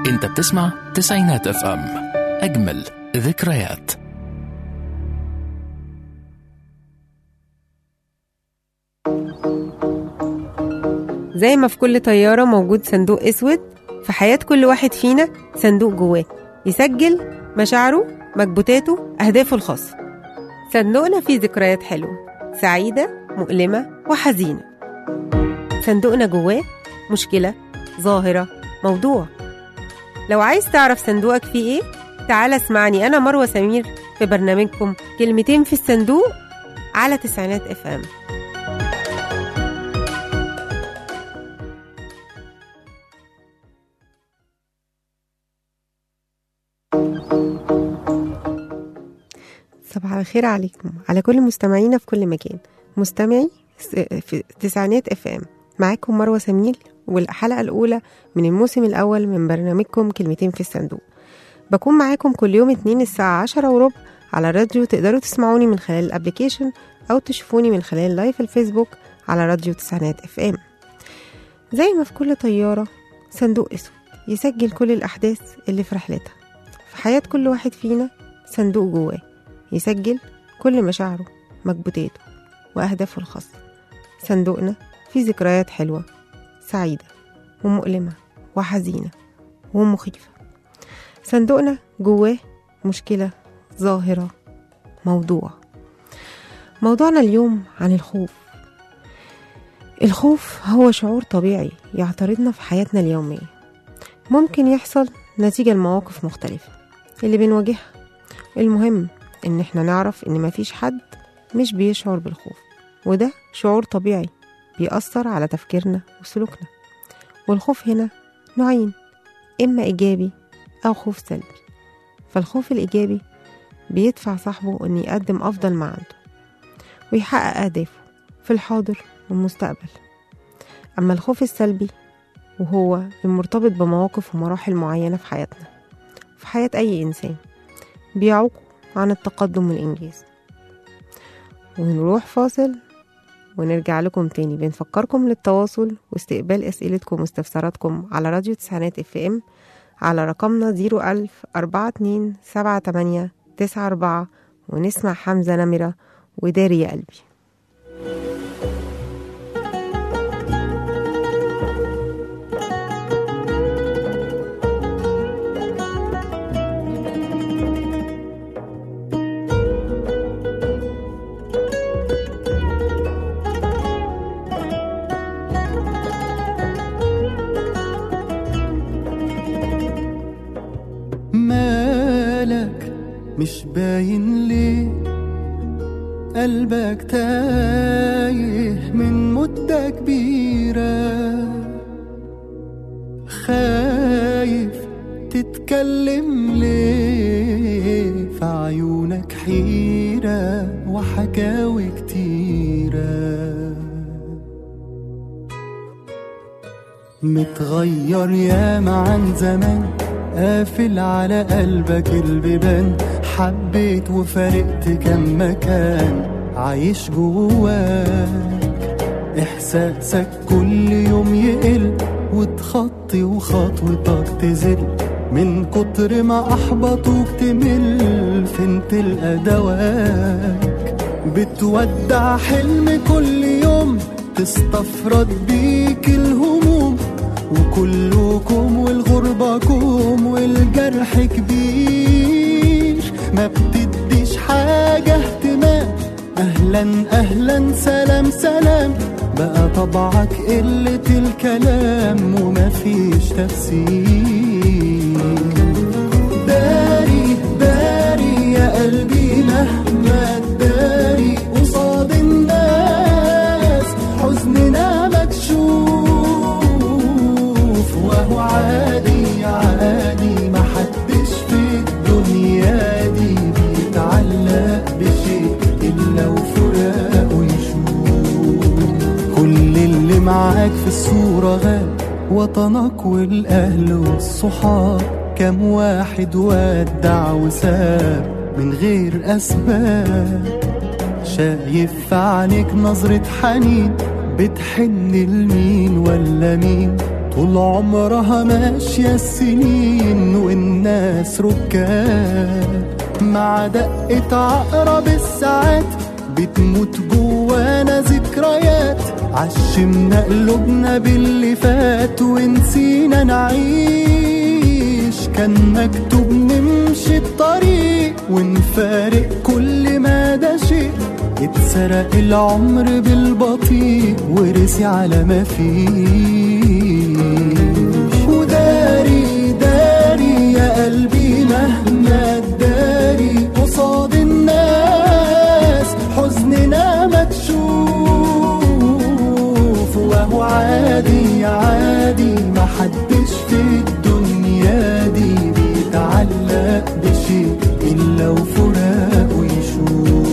انت بتسمع تسعينات اف ام اجمل ذكريات زي ما في كل طيارة موجود صندوق أسود في حياة كل واحد فينا صندوق جواه يسجل مشاعره مكبوتاته أهدافه الخاصة صندوقنا فيه ذكريات حلوة سعيدة مؤلمة وحزينة صندوقنا جواه مشكلة ظاهرة موضوع لو عايز تعرف صندوقك فيه ايه تعال اسمعني أنا مروة سمير في برنامجكم كلمتين في الصندوق على تسعينات اف ام صباح الخير عليكم على كل مستمعينا في كل مكان مستمعي س- في تسعينات اف ام معاكم مروه سميل والحلقه الاولى من الموسم الاول من برنامجكم كلمتين في الصندوق بكون معاكم كل يوم اتنين الساعه عشرة وربع على الراديو تقدروا تسمعوني من خلال الابليكيشن او تشوفوني من خلال لايف الفيسبوك على راديو تسعينات اف ام زي ما في كل طياره صندوق اسود يسجل كل الاحداث اللي في رحلتها في حياه كل واحد فينا صندوق جواه يسجل كل مشاعره مكبوتاته وأهدافه الخاصة صندوقنا فيه ذكريات حلوة سعيدة ومؤلمة وحزينة ومخيفة صندوقنا جواه مشكلة ظاهرة موضوع موضوعنا اليوم عن الخوف الخوف هو شعور طبيعي يعترضنا في حياتنا اليومية ممكن يحصل نتيجة لمواقف مختلفة اللي بنواجهها المهم ان احنا نعرف ان مفيش حد مش بيشعر بالخوف وده شعور طبيعي بيأثر على تفكيرنا وسلوكنا والخوف هنا نوعين إما إيجابي أو خوف سلبي فالخوف الإيجابي بيدفع صاحبه إنه يقدم أفضل ما عنده ويحقق أهدافه في الحاضر والمستقبل أما الخوف السلبي وهو المرتبط بمواقف ومراحل معينة في حياتنا في حياة أي إنسان بيعوقه عن التقدم والإنجاز ونروح فاصل ونرجع لكم تاني بنفكركم للتواصل واستقبال أسئلتكم واستفساراتكم على راديو تسعينات اف ام على رقمنا زيرو ألف أربعة اتنين سبعة تمانية تسعة أربعة ونسمع حمزة نمرة وداري يا قلبي مالك مش باين ليه قلبك تايه من مدة كبيرة خايف تتكلم ليه في عيونك حيرة وحكاوي كتيرة متغير ياما عن زمان قافل على قلبك البيبان حبيت وفارقت كم مكان عايش جواك احساسك كل يوم يقل وتخطي وخطوتك تزل من كتر ما احبطوك تمل فين تلقى دواك بتودع حلم كل يوم تستفرد بيك الهموم وكلكم والغربة كوم والجرح كبير ما بتديش حاجة اهتمام أهلا أهلا سلام سلام بقى طبعك قلة الكلام ومفيش تفسير داري داري يا قلبي مهما تداري قصاد الناس حزننا مكشوف وهو عادي عادي محدش في الدنيا دي بيتعلق بشيء إلا وفراقه يشوف كل اللي معاك في الصورة غاب وطنك والأهل والصحاب كم واحد ودع وساب من غير أسباب شايف في عينيك نظرة حنين بتحن لمين ولا مين طول عمرها ماشية السنين والناس ركاب مع دقة عقرب الساعات بتموت جوانا ذكريات عشمنا قلوبنا باللي فات ونسينا نعيش كان مكتوب نمشي الطريق ونفارق كل ما ده شيء اتسرق العمر بالبطيء ورسي على ما فيش وداري داري يا قلبي مهما تداري قصاد الناس حزننا مكشوف وهو عادي عادي محدش في الدنيا دي بيتعلق بشيء إلا وفراقه يشوف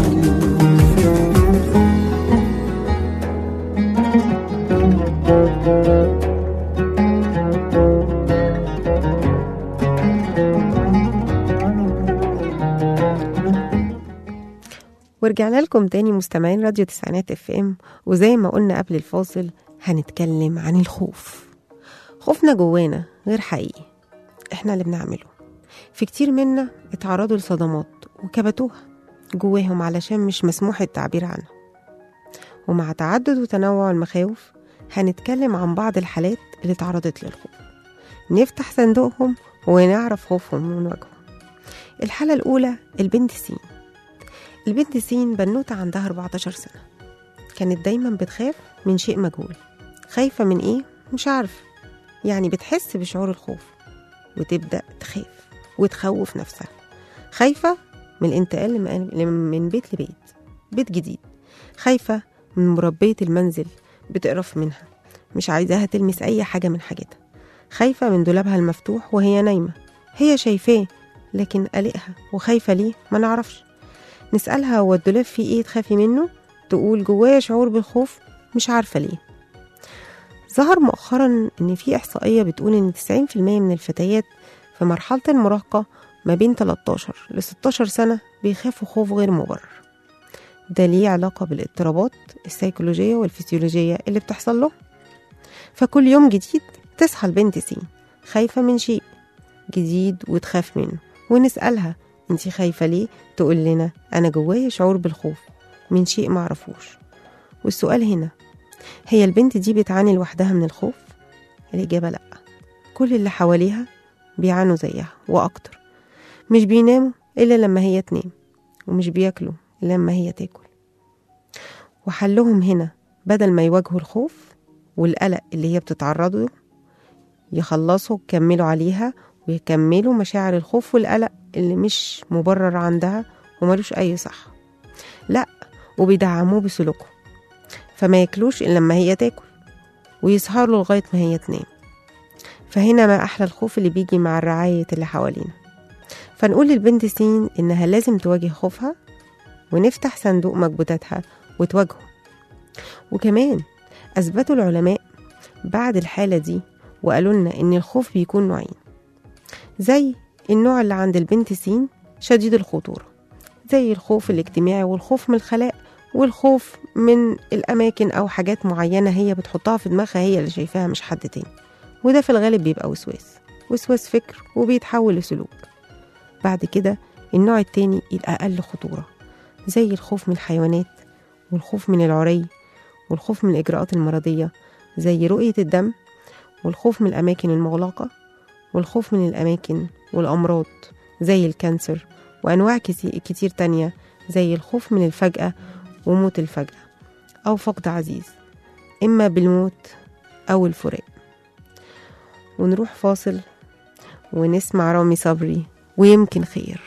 ورجعنا لكم تاني مستمعين راديو تسعينات اف ام وزي ما قلنا قبل الفاصل هنتكلم عن الخوف خوفنا جوانا غير حقيقي احنا اللي بنعمله في كتير منا اتعرضوا لصدمات وكبتوها جواهم علشان مش مسموح التعبير عنها ومع تعدد وتنوع المخاوف هنتكلم عن بعض الحالات اللي اتعرضت للخوف نفتح صندوقهم ونعرف خوفهم ونواجههم الحالة الأولى البنت سين البنت سين بنوتة عندها 14 سنة كانت دايما بتخاف من شيء مجهول خايفة من ايه؟ مش عارفة يعني بتحس بشعور الخوف وتبدأ تخاف وتخوف نفسها خايفة من الانتقال لم- من بيت لبيت بيت جديد خايفة من مربية المنزل بتقرف منها مش عايزاها تلمس أي حاجة من حاجتها خايفة من دولابها المفتوح وهي نايمة هي شايفاه لكن قلقها وخايفة ليه ما نعرفش نسألها هو الدولاب فيه ايه تخافي منه تقول جوايا شعور بالخوف مش عارفة ليه ظهر مؤخرا ان في احصائية بتقول ان 90% من الفتيات في مرحلة المراهقة ما بين 13 ل 16 سنة بيخافوا خوف غير مبرر ده ليه علاقة بالاضطرابات السيكولوجية والفسيولوجية اللي بتحصل له فكل يوم جديد تصحى البنت سين خايفة من شيء جديد وتخاف منه ونسألها انتي خايفة ليه تقول لنا أنا جوايا شعور بالخوف من شيء معرفوش والسؤال هنا هي البنت دي بتعاني لوحدها من الخوف الإجابة لأ كل اللي حواليها بيعانوا زيها وأكتر مش بيناموا إلا لما هي تنام ومش بياكلوا إلا لما هي تاكل وحلهم هنا بدل ما يواجهوا الخوف والقلق اللي هي بتتعرض له يخلصوا يكملوا عليها ويكملوا مشاعر الخوف والقلق اللي مش مبرر عندها وملوش أي صح لأ وبيدعموه بسلوكهم فما ياكلوش إلا لما هي تاكل ويسهروا لغاية ما هي تنام فهنا ما أحلى الخوف اللي بيجي مع الرعاية اللي حوالينا فنقول للبنت سين إنها لازم تواجه خوفها ونفتح صندوق مكبوتاتها وتواجهه وكمان أثبتوا العلماء بعد الحالة دي وقالوا لنا إن الخوف بيكون نوعين زي النوع اللي عند البنت سين شديد الخطورة زي الخوف الاجتماعي والخوف من الخلاء والخوف من الأماكن أو حاجات معينة هي بتحطها في دماغها هي اللي شايفاها مش حد تاني وده في الغالب بيبقى وسواس وسواس فكر وبيتحول لسلوك بعد كده النوع التاني الأقل خطورة زي الخوف من الحيوانات والخوف من العري والخوف من الإجراءات المرضية زي رؤية الدم والخوف من الأماكن المغلقة والخوف من الأماكن والأمراض زي الكانسر وأنواع كتي- كتير تانية زي الخوف من الفجأة وموت الفجأة أو فقد عزيز إما بالموت أو الفراق ونروح فاصل ونسمع رامي صبري ويمكن خير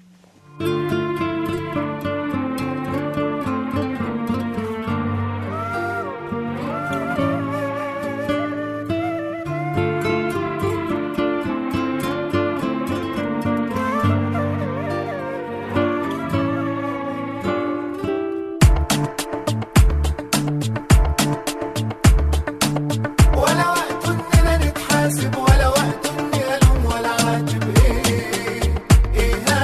ولا وقت اننا نتحاسب ولا وقت اني الوم ولا عاتب ايه ايه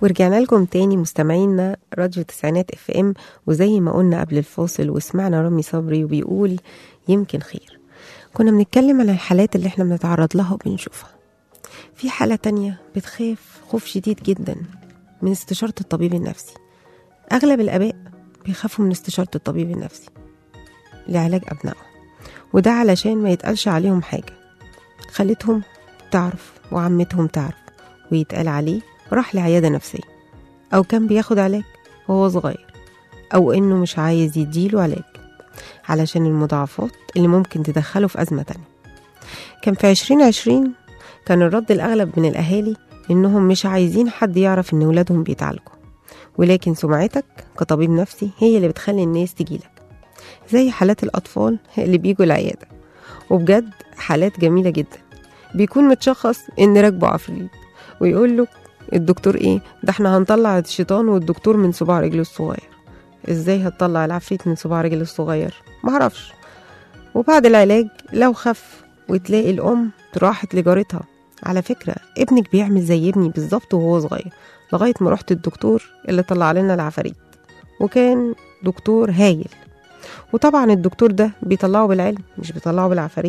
ورجعنا لكم تاني مستمعينا راديو تسعينات اف ام وزي ما قلنا قبل الفاصل وسمعنا رامي صبري وبيقول يمكن خير كنا بنتكلم عن الحالات اللي احنا بنتعرض لها وبنشوفها في حالة تانية بتخاف خوف شديد جدا من استشارة الطبيب النفسي أغلب الآباء بيخافوا من استشارة الطبيب النفسي لعلاج أبنائهم وده علشان ما يتقالش عليهم حاجة خالتهم تعرف وعمتهم تعرف ويتقال عليه راح لعيادة نفسية أو كان بياخد علاج وهو صغير أو إنه مش عايز يديله علاج علشان المضاعفات اللي ممكن تدخله في أزمة تانية كان في عشرين عشرين كان الرد الأغلب من الأهالي إنهم مش عايزين حد يعرف إن ولادهم بيتعالجوا ولكن سمعتك كطبيب نفسي هي اللي بتخلي الناس تجيلك زي حالات الأطفال اللي بيجوا العيادة وبجد حالات جميلة جدا بيكون متشخص إن راكبه عفريت ويقول له الدكتور إيه ده احنا هنطلع الشيطان والدكتور من صباع رجله الصغير إزاي هتطلع العفريت من صباع رجله الصغير معرفش وبعد العلاج لو خف وتلاقي الأم راحت لجارتها على فكرة ابنك بيعمل زي ابني بالظبط وهو صغير لغاية ما رحت الدكتور اللي طلع لنا العفاريت وكان دكتور هايل وطبعا الدكتور ده بيطلعه بالعلم مش بيطلعه بالعفاريت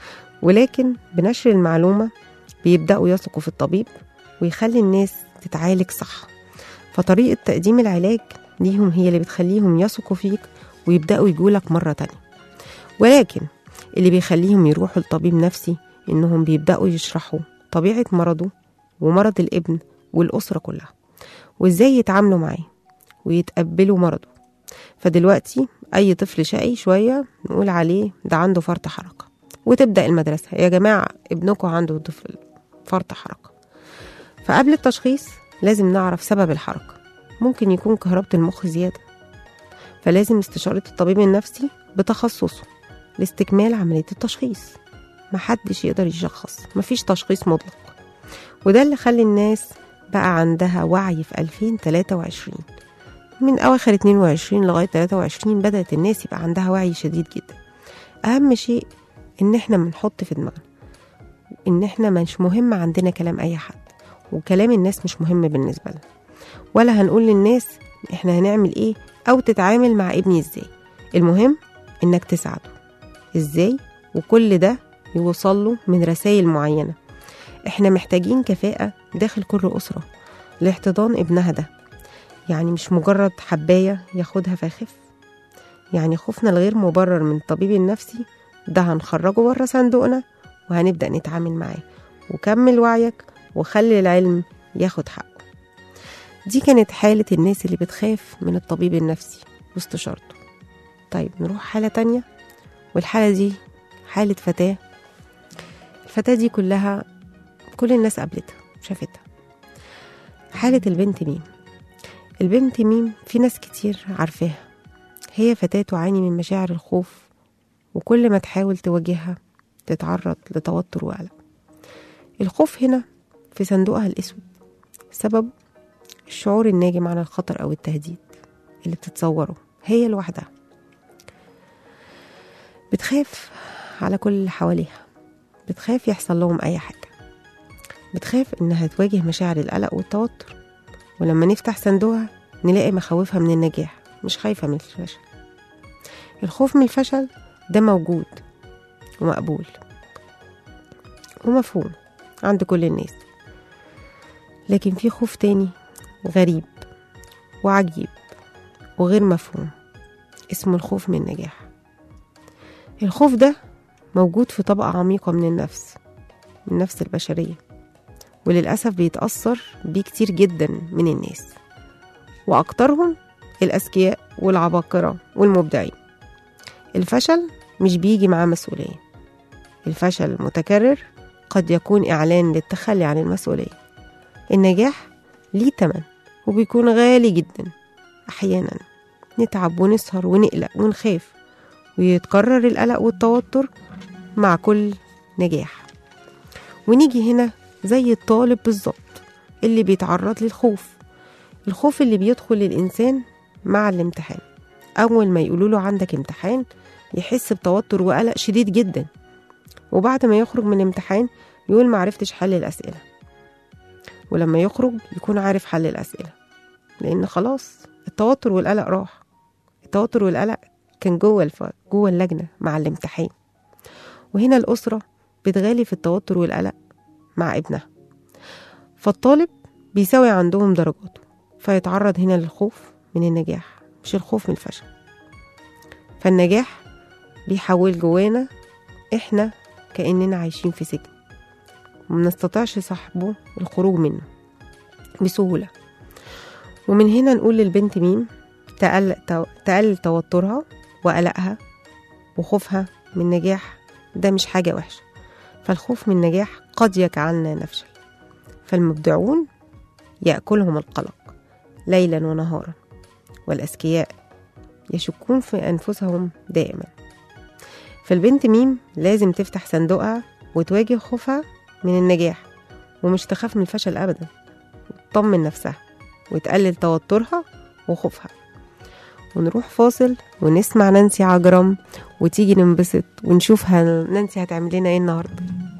ولكن بنشر المعلومة بيبدأوا يثقوا في الطبيب ويخلي الناس تتعالج صح فطريقة تقديم العلاج ليهم هي اللي بتخليهم يثقوا فيك ويبدأوا يجولك مرة تانية ولكن اللي بيخليهم يروحوا لطبيب نفسي إنهم بيبدأوا يشرحوا طبيعة مرضه ومرض الابن والأسرة كلها وإزاي يتعاملوا معاه ويتقبلوا مرضه فدلوقتي أي طفل شقي شوية نقول عليه ده عنده فرط حركة وتبدأ المدرسة يا جماعة ابنكم عنده طفل فرط حركة فقبل التشخيص لازم نعرف سبب الحركة ممكن يكون كهربة المخ زيادة فلازم استشارة الطبيب النفسي بتخصصه لاستكمال عملية التشخيص محدش يقدر يشخص مفيش تشخيص مطلق وده اللي خلي الناس بقى عندها وعي في 2023 من أواخر 22 لغاية 23 بدأت الناس يبقى عندها وعي شديد جدا أهم شيء إن إحنا بنحط في دماغنا إن إحنا مش مهم عندنا كلام أي حد وكلام الناس مش مهم بالنسبة لنا ولا هنقول للناس إحنا هنعمل إيه أو تتعامل مع ابني إزاي المهم إنك تساعده إزاي وكل ده يوصل له من رسائل معينة إحنا محتاجين كفاءة داخل كل أسرة لاحتضان ابنها ده يعني مش مجرد حباية ياخدها فيخف يعني خوفنا الغير مبرر من الطبيب النفسي ده هنخرجه بره صندوقنا وهنبدأ نتعامل معاه وكمل وعيك وخلي العلم ياخد حقه دي كانت حالة الناس اللي بتخاف من الطبيب النفسي واستشارته طيب نروح حالة تانية والحالة دي حالة فتاة الفتاة دي كلها كل الناس قابلتها شافتها حالة البنت ميم البنت ميم في ناس كتير عارفاها هي فتاة تعاني من مشاعر الخوف وكل ما تحاول تواجهها تتعرض لتوتر وقلق الخوف هنا في صندوقها الأسود سبب الشعور الناجم عن الخطر أو التهديد اللي بتتصوره هي لوحدها بتخاف على كل اللي حواليها بتخاف يحصل لهم أي حاجة بتخاف إنها تواجه مشاعر القلق والتوتر ولما نفتح صندوقها نلاقي مخاوفها من النجاح مش خايفة من الفشل الخوف من الفشل ده موجود ومقبول ومفهوم عند كل الناس لكن في خوف تاني غريب وعجيب وغير مفهوم اسمه الخوف من النجاح الخوف ده موجود في طبقة عميقة من النفس من النفس البشرية وللأسف بيتأثر بيه كتير جدا من الناس وأكترهم الأذكياء والعباقرة والمبدعين الفشل مش بيجي معاه مسؤولية الفشل المتكرر قد يكون إعلان للتخلي عن المسؤولية النجاح ليه تمن وبيكون غالي جدا أحيانا نتعب ونسهر ونقلق ونخاف ويتكرر القلق والتوتر مع كل نجاح ونيجي هنا زي الطالب بالظبط اللي بيتعرض للخوف الخوف اللي بيدخل الإنسان مع الامتحان أول ما يقولوا له عندك امتحان يحس بتوتر وقلق شديد جدا وبعد ما يخرج من الامتحان يقول معرفتش حل الأسئلة ولما يخرج يكون عارف حل الأسئلة لأن خلاص التوتر والقلق راح التوتر والقلق كان جوه الف... جوه اللجنة مع الامتحان وهنا الأسرة بتغالي في التوتر والقلق مع ابنها فالطالب بيساوي عندهم درجاته فيتعرض هنا للخوف من النجاح مش الخوف من الفشل فالنجاح بيحول جوانا احنا كأننا عايشين في سجن ومنستطيعش صاحبه الخروج منه بسهولة ومن هنا نقول للبنت ميم تقل, تقلل توترها وقلقها وخوفها من النجاح ده مش حاجة وحشة فالخوف من النجاح قد يجعلنا نفشل فالمبدعون يأكلهم القلق ليلا ونهارا والأذكياء يشكون في أنفسهم دائما فالبنت ميم لازم تفتح صندوقها وتواجه خوفها من النجاح ومش تخاف من الفشل أبدا وتطمن نفسها وتقلل توترها وخوفها ونروح فاصل ونسمع نانسي عجرم وتيجي ننبسط ونشوفها نانسي هتعمل لنا ايه النهارده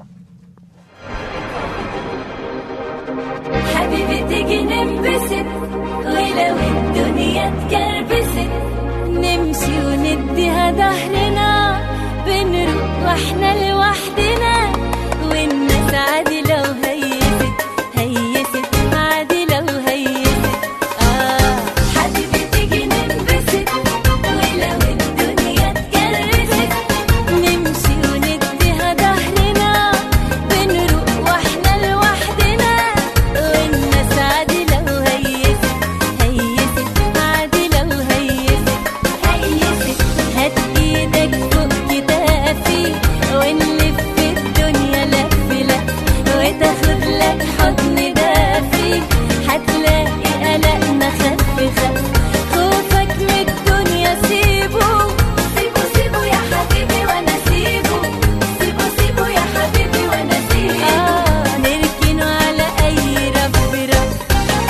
حبيبي تيجي ننبسط ولو الدنيا اتكربست نمشي ونديها ظهرنا بنروح واحنا لوحدنا والناس عادي لو هيست هيست عادي لو هيست آه حبيبي تيجي ننبسط ولو الدنيا اتكربست نمشي ونديها ظهرنا بنروح واحنا لوحدنا والناس عادي لو هيست هيست عادي لو هيست هيست هات ايدك فوق كتافي ونلف الدنيا لف لف وتاخد لك حضن دافي هتلاقي قلقنا خف خف خوفك من الدنيا سيبه سيبه سيبه يا حبيبي وانا سيبه سيبه سيبه يا حبيبي وانا سيبه آه نركنه على اي رف رف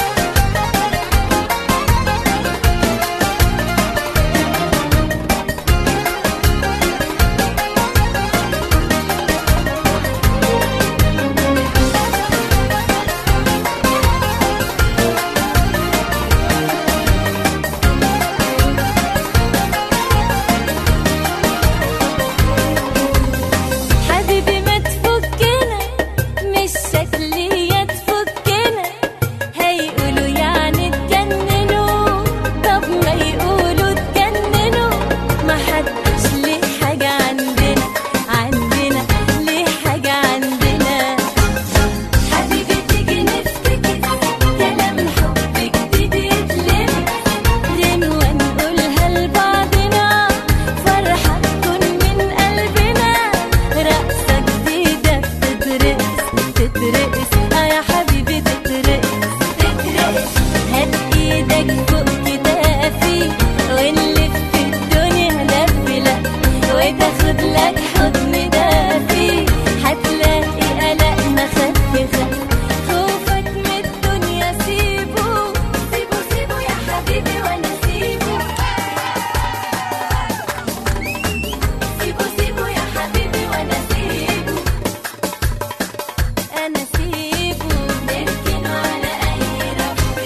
حبيبي ما تفكنا مش شكلية تفكنا هيقولوا يعني اتجننوا طب ما يقولوا اتجننوا ما حدش ليه حاجة عندنا عندنا ليه حاجة عندنا حبيبي تيجي نفتكر كلام حب جديد يتلم غنوة نقولها لبعضنا فرحة تكون من قلبنا رقصة جديدة بتترقص تترقص اه يا حبيبي تترقص تترقص هات ايدك فوق كتافي ونلف الدنيا لف لف وتاخد لك حضن دافي هتلاقي قلقنا خف خف خوفك من الدنيا سيبه سيبه سيبه يا حبيبي وانا سيبه سيبه سيبه يا حبيبي وانا سيبه انا سيبه نركنه على اي رف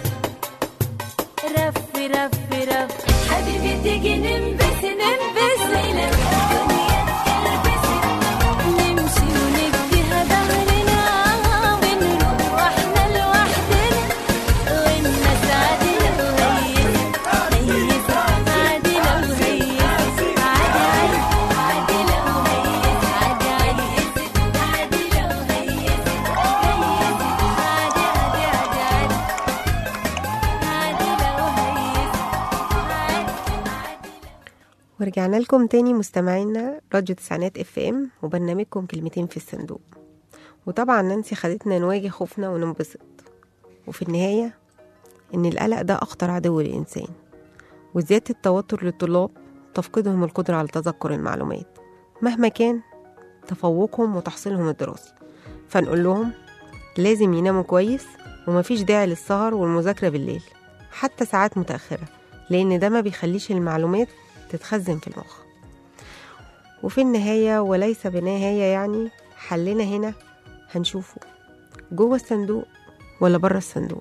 رف رف رف رف حبيبي تيجي ننبس ننبس ليلة الدنيا تكربس نمشي ونديها ظهرنا ونروح واحنا لوحدنا والناس عادي لو هيست هيست عادي لو هيست عادي عادي لو هيست عادي هيست عادي لو هيست هيست عادي عادي عادي عادي عادي لو هيست عادي عادي ورجعنا لكم تاني مستمعينا راديو تسعينات اف ام وبرنامجكم كلمتين في الصندوق وطبعا نانسي خدتنا نواجه خوفنا وننبسط وفي النهاية إن القلق ده أخطر عدو للإنسان وزيادة التوتر للطلاب تفقدهم القدرة على تذكر المعلومات مهما كان تفوقهم وتحصيلهم الدراسي فنقول لهم لازم يناموا كويس ومفيش داعي للسهر والمذاكرة بالليل حتى ساعات متأخرة لأن ده ما بيخليش المعلومات تتخزن في المخ وفي النهاية وليس بنهاية يعني حلنا هنا هنشوفه جوه الصندوق ولا بره الصندوق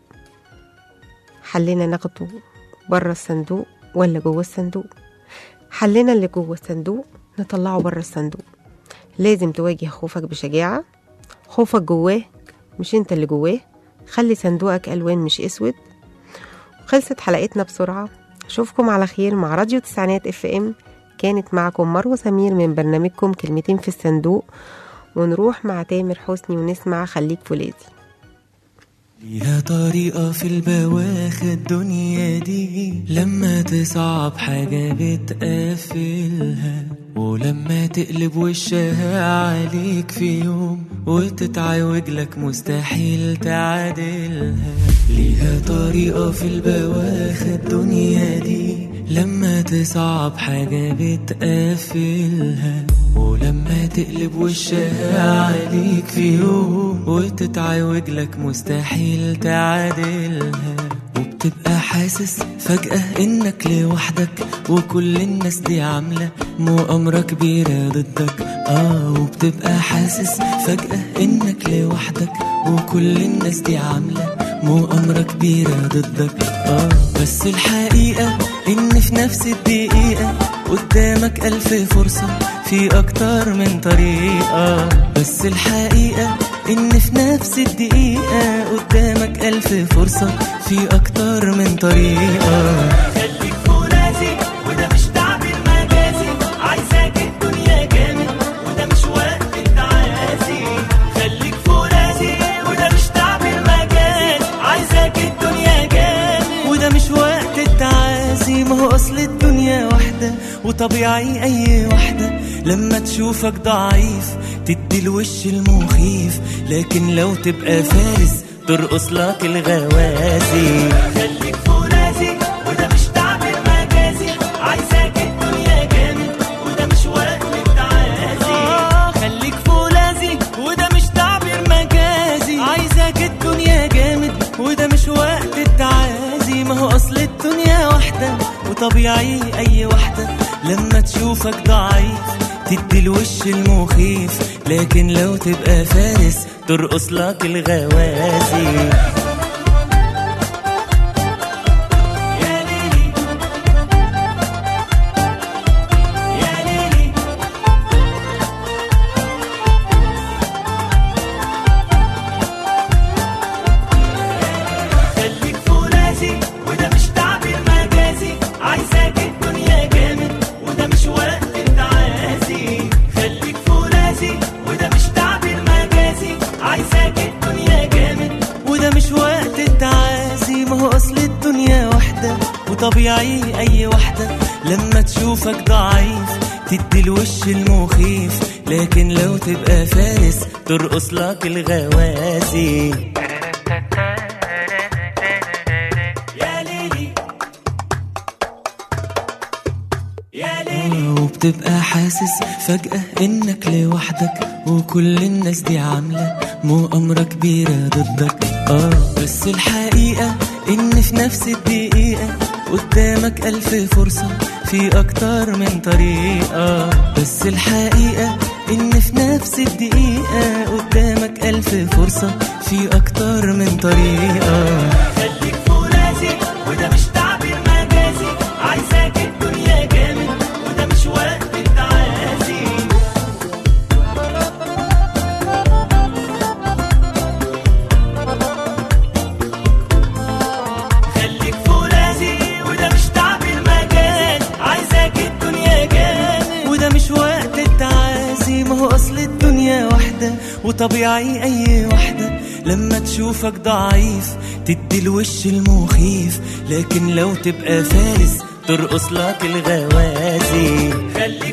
حلنا ناخده بره الصندوق ولا جوه الصندوق حلنا اللي جوه الصندوق نطلعه بره الصندوق لازم تواجه خوفك بشجاعة خوفك جواك مش انت اللي جواه خلي صندوقك ألوان مش أسود خلصت حلقتنا بسرعة أشوفكم على خير مع راديو تسعينات اف ام كانت معكم مروة سمير من برنامجكم كلمتين في الصندوق ونروح مع تامر حسني ونسمع خليك فولاذي ليها طريقة في البواخة الدنيا دي لما تصعب حاجة بتقفلها ولما تقلب وشها عليك في يوم وتتعوج لك مستحيل تعادلها ليها طريقة في البواخة الدنيا دي لما تصعب حاجة بتقفلها ولما تقلب وشها عليك في يوم وتتعوج لك مستحيل تعادلها وبتبقى حاسس فجأة انك لوحدك وكل الناس دي عاملة مؤامرة كبيرة ضدك اه وبتبقى حاسس فجأة انك لوحدك وكل الناس دي عاملة مؤامرة كبيرة ضدك اه بس الحقيقة ان في نفس الدقيقة قدامك ألف فرصة في أكتر من طريقة بس الحقيقة إن في نفس الدقيقة قدامك ألف فرصة في أكتر من طريقة خليك فرازي وده مش تعبير مجازي عايزاك الدنيا جامد وده مش وقت التعازي خليك فرازي وده مش تعبير مجازي عايزاك الدنيا جامد وده مش وقت التعازي ما هو أصل الدنيا واحدة وطبيعي أي واحدة لما تشوفك ضعيف تدي الوش المخيف لكن لو تبقى فارس ترقص لك الغوازي خليك فرازي وده مش تعبير مجازي عايزاك الدنيا جامد وده مش وقت التعازي آه خليك فولاذي وده مش تعبير مجازي عايزاك الدنيا جامد وده مش وقت التعازي ما هو اصل الدنيا واحدة وطبيعي اي واحدة لما تشوفك ضعيف تدي الوش المخيف لكن لو تبقى فارس ترقص لك الغوازي يا ليلي يا ليلي خليك فولاذي وده مش تعبير مجازي عايزاك الدنيا جامد وده مش وقت التعازي خليك فولاذي وده مش تعبير مجازي عايزاك الدنيا جامد وده مش وقت التعازي ما هو اصل الدنيا واحدة وطبيعي اي واحدة لما تشوفك ضعيف تدي الوش المخيف لكن لو تبقى فارس ترقص لك الغوازي يا ليلي يا ليلي وبتبقى حاسس فجأة انك لوحدك وكل الناس دي عاملة مؤامرة كبيرة ضدك اه بس الحقيقة ان في نفس الدقيقة قدامك ألف فرصة في أكتر من طريقة بس الحقيقة إن في نفس الدقيقة قدامك ألف فرصة في أكتر من طريقة خليك فولاذي وده مش تعبير مجازي عايزاك الدنيا جامد وده مش وقت التعازي خليك فولاذي وده مش تعبير مجاز عايزاك الدنيا جامد وده مش وقت التعازي ما هو اصل الدنيا واحدة وطبيعي اي واحدة لما تشوفك ضعيف تدي الوش المخيف لكن لو تبقى فارس ترقص لك الغوازي خليك